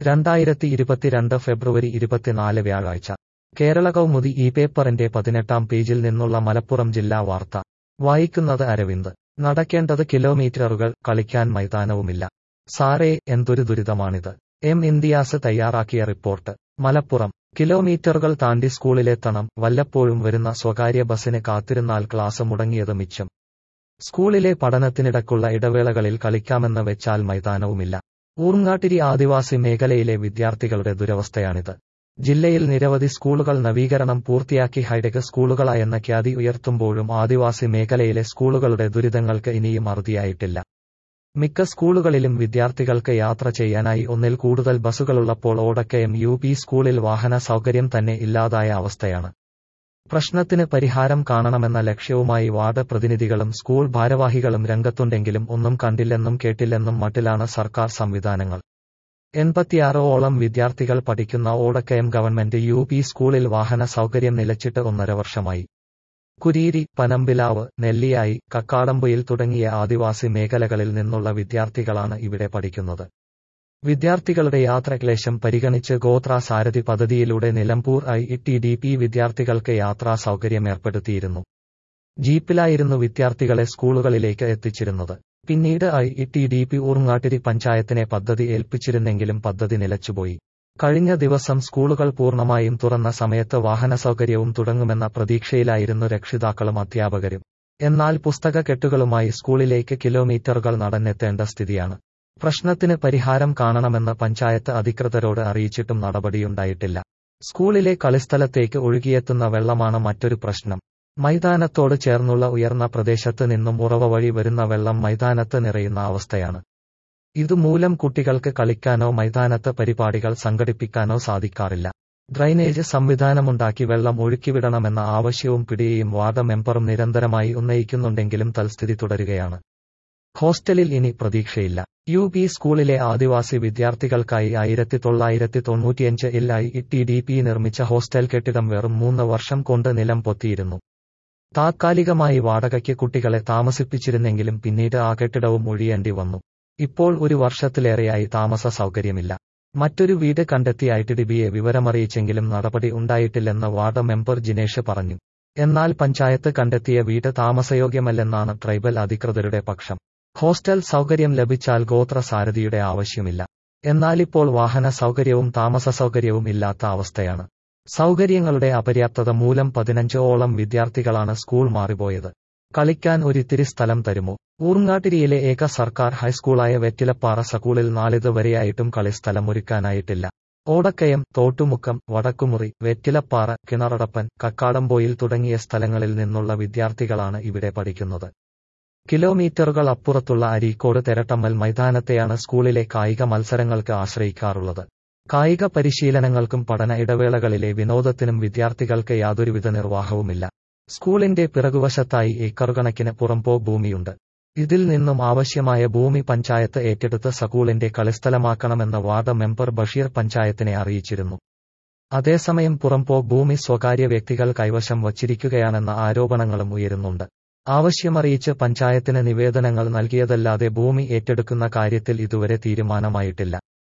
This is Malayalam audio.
രണ്ടായിരത്തി ഇരുപത്തിരണ്ട് ഫെബ്രുവരി ഇരുപത്തിനാല് വ്യാഴാഴ്ച കേരള കൗമുദി ഈ പേപ്പറിന്റെ പതിനെട്ടാം പേജിൽ നിന്നുള്ള മലപ്പുറം ജില്ലാ വാർത്ത വായിക്കുന്നത് അരവിന്ദ് നടക്കേണ്ടത് കിലോമീറ്ററുകൾ കളിക്കാൻ മൈതാനവുമില്ല സാറേ എന്തൊരു ദുരിതമാണിത് എം ഇന്ത്യാസ് തയ്യാറാക്കിയ റിപ്പോർട്ട് മലപ്പുറം കിലോമീറ്ററുകൾ താണ്ടി സ്കൂളിലെത്തണം വല്ലപ്പോഴും വരുന്ന സ്വകാര്യ ബസിന് കാത്തിരുന്നാൽ ക്ലാസ് മുടങ്ങിയത് മിച്ചം സ്കൂളിലെ പഠനത്തിനിടക്കുള്ള ഇടവേളകളിൽ കളിക്കാമെന്ന് വെച്ചാൽ മൈതാനവുമില്ല ഊർങ്ങാട്ടിരി ആദിവാസി മേഖലയിലെ വിദ്യാർത്ഥികളുടെ ദുരവസ്ഥയാണിത് ജില്ലയിൽ നിരവധി സ്കൂളുകൾ നവീകരണം പൂർത്തിയാക്കി ഹൈടെക് സ്കൂളുകളായെന്ന ഖ്യാതി ഉയർത്തുമ്പോഴും ആദിവാസി മേഖലയിലെ സ്കൂളുകളുടെ ദുരിതങ്ങൾക്ക് ഇനിയും അറുതിയായിട്ടില്ല മിക്ക സ്കൂളുകളിലും വിദ്യാർത്ഥികൾക്ക് യാത്ര ചെയ്യാനായി ഒന്നിൽ കൂടുതൽ ബസ്സുകളുള്ളപ്പോൾ ഓടക്കയം യു പി സ്കൂളിൽ വാഹന സൗകര്യം തന്നെ ഇല്ലാതായ അവസ്ഥയാണ് പ്രശ്നത്തിന് പരിഹാരം കാണണമെന്ന ലക്ഷ്യവുമായി വാർഡ് പ്രതിനിധികളും സ്കൂൾ ഭാരവാഹികളും രംഗത്തുണ്ടെങ്കിലും ഒന്നും കണ്ടില്ലെന്നും കേട്ടില്ലെന്നും മട്ടിലാണ് സർക്കാർ സംവിധാനങ്ങൾ എൺപത്തിയാറോളം വിദ്യാർത്ഥികൾ പഠിക്കുന്ന ഓടക്കയം ഗവൺമെന്റ് യു പി സ്കൂളിൽ വാഹന സൗകര്യം നിലച്ചിട്ട് ഒന്നര വർഷമായി കുരീരി പനമ്പിലാവ് നെല്ലിയായി കക്കാടമ്പുയിൽ തുടങ്ങിയ ആദിവാസി മേഖലകളിൽ നിന്നുള്ള വിദ്യാർത്ഥികളാണ് ഇവിടെ പഠിക്കുന്നത് വിദ്യാർത്ഥികളുടെ യാത്രക്ലേശം പരിഗണിച്ച് ഗോത്ര സാരഥി പദ്ധതിയിലൂടെ Nilambur I T D P വിദ്യാർത്ഥികൾക്ക് യാത്രാ സൗകര്യം ഏർപ്പെടുത്തിയിരുന്നു ജീപ്പിലായിരുന്നു വിദ്യാർത്ഥികളെ സ്കൂളുകളിലേക്ക് എത്തിച്ചിരുന്നത് പിന്നീട് I T D P Urangattiri പഞ്ചായത്തിനെ പദ്ധതി ഏൽപ്പിച്ചിരുന്നെങ്കിലും പദ്ധതി നിലച്ചുപോയി കഴിഞ്ഞ ദിവസം സ്കൂളുകൾ പൂർണ്ണമായും തുറന്ന സമയത്ത് വാഹന സൗകര്യവും തുടങ്ങുമെന്ന പ്രതീക്ഷയിലായിരുന്നു രക്ഷിതാക്കളും അധ്യാപകരും എന്നാൽ പുസ്തക കെട്ടുകളുമായി സ്കൂളിലേക്ക് കിലോമീറ്ററുകൾ നടന്നെത്തേണ്ട സ്ഥിതിയാണ് പ്രശ്നത്തിന് പരിഹാരം കാണണമെന്ന് പഞ്ചായത്ത് അധികൃതരോട് അറിയിച്ചിട്ടും നടപടിയുണ്ടായിട്ടില്ല സ്കൂളിലെ കളിസ്ഥലത്തേക്ക് ഒഴുകിയെത്തുന്ന വെള്ളമാണ് മറ്റൊരു പ്രശ്നം മൈതാനത്തോട് ചേർന്നുള്ള ഉയർന്ന പ്രദേശത്ത് നിന്നും ഉറവ വഴി വരുന്ന വെള്ളം മൈതാനത്ത് നിറയുന്ന അവസ്ഥയാണ് ഇതുമൂലം കുട്ടികൾക്ക് കളിക്കാനോ മൈതാനത്ത് പരിപാടികൾ സംഘടിപ്പിക്കാനോ സാധിക്കാറില്ല ഡ്രൈനേജ് സംവിധാനമുണ്ടാക്കി വെള്ളം ഒഴുക്കിവിടണമെന്ന ആവശ്യവും പിടിയെയും വാർഡ് മെമ്പറും നിരന്തരമായി ഉന്നയിക്കുന്നുണ്ടെങ്കിലും തൽസ്ഥിതി തുടരുകയാണ് ഹോസ്റ്റലിൽ ഇനി പ്രതീക്ഷയില്ല യു പി സ്കൂളിലെ ആദിവാസി വിദ്യാർത്ഥികൾക്കായി ആയിരത്തി തൊള്ളായിരത്തി തൊണ്ണൂറ്റിയഞ്ച് ഇൽ ഐ ടി ഡി പി നിർമ്മിച്ച ഹോസ്റ്റൽ കെട്ടിടം വെറും മൂന്ന് വർഷം കൊണ്ട് നിലം പൊത്തിയിരുന്നു താത്കാലികമായി വാടകയ്ക്ക് കുട്ടികളെ താമസിപ്പിച്ചിരുന്നെങ്കിലും പിന്നീട് ആ കെട്ടിടവും ഒഴിയേണ്ടി വന്നു ഇപ്പോൾ ഒരു വർഷത്തിലേറെയായി താമസ സൗകര്യമില്ല മറ്റൊരു വീട് കണ്ടെത്തി ഐ ടി ഡി ബിയെ വിവരമറിയിച്ചെങ്കിലും നടപടി ഉണ്ടായിട്ടില്ലെന്ന് വാർഡ് മെമ്പർ ജിനേഷ് പറഞ്ഞു എന്നാൽ പഞ്ചായത്ത് കണ്ടെത്തിയ വീട് താമസയോഗ്യമല്ലെന്നാണ് ട്രൈബൽ അധികൃതരുടെ പക്ഷം ഹോസ്റ്റൽ സൗകര്യം ലഭിച്ചാൽ ഗോത്ര സാരഥിയുടെ ആവശ്യമില്ല എന്നാലിപ്പോൾ വാഹന സൗകര്യവും താമസ സൗകര്യവും ഇല്ലാത്ത അവസ്ഥയാണ് സൗകര്യങ്ങളുടെ അപര്യാപ്തത മൂലം പതിനഞ്ചോളം വിദ്യാർത്ഥികളാണ് സ്കൂൾ മാറിപ്പോയത് കളിക്കാൻ ഒരിത്തിരി സ്ഥലം തരുമോ ഊർങ്ങാട്ടിരിയിലെ ഏക സർക്കാർ ഹൈസ്കൂളായ വെറ്റിലപ്പാറ സ്കൂളിൽ നാളിത് വരെയായിട്ടും കളിസ്ഥലം ഒരുക്കാനായിട്ടില്ല ഓടക്കയം തോട്ടുമുക്കം വടക്കുമുറി വെറ്റിലപ്പാറ കിണറടപ്പൻ കക്കാടംപോയിൽ തുടങ്ങിയ സ്ഥലങ്ങളിൽ നിന്നുള്ള വിദ്യാർത്ഥികളാണ് ഇവിടെ പഠിക്കുന്നത് കിലോമീറ്ററുകൾ അപ്പുറത്തുള്ള അരീക്കോട് തെരട്ടമ്മൽ മൈതാനത്തെയാണ് സ്കൂളിലെ കായിക മത്സരങ്ങൾക്ക് ആശ്രയിക്കാറുള്ളത് കായിക പരിശീലനങ്ങൾക്കും പഠന ഇടവേളകളിലെ വിനോദത്തിനും വിദ്യാർത്ഥികൾക്ക് യാതൊരുവിധ നിർവാഹവുമില്ല സ്കൂളിന്റെ പിറകുവശത്തായി ഏക്കറുകണക്കിന് പുറംപോ ഭൂമിയുണ്ട് ഇതിൽ നിന്നും ആവശ്യമായ ഭൂമി പഞ്ചായത്ത് ഏറ്റെടുത്ത് സ്കൂളിന്റെ കളിസ്ഥലമാക്കണമെന്ന് വാർഡ് മെമ്പർ ബഷീർ പഞ്ചായത്തിനെ അറിയിച്ചിരുന്നു അതേസമയം പുറംപോ ഭൂമി സ്വകാര്യ വ്യക്തികൾ കൈവശം വച്ചിരിക്കുകയാണെന്ന ആരോപണങ്ങളും ഉയരുന്നുണ്ട് ആവശ്യമറിയിച്ച് പഞ്ചായത്തിന് നിവേദനങ്ങൾ നൽകിയതല്ലാതെ ഭൂമി ഏറ്റെടുക്കുന്ന കാര്യത്തിൽ ഇതുവരെ തീരുമാനമായിട്ടില്ല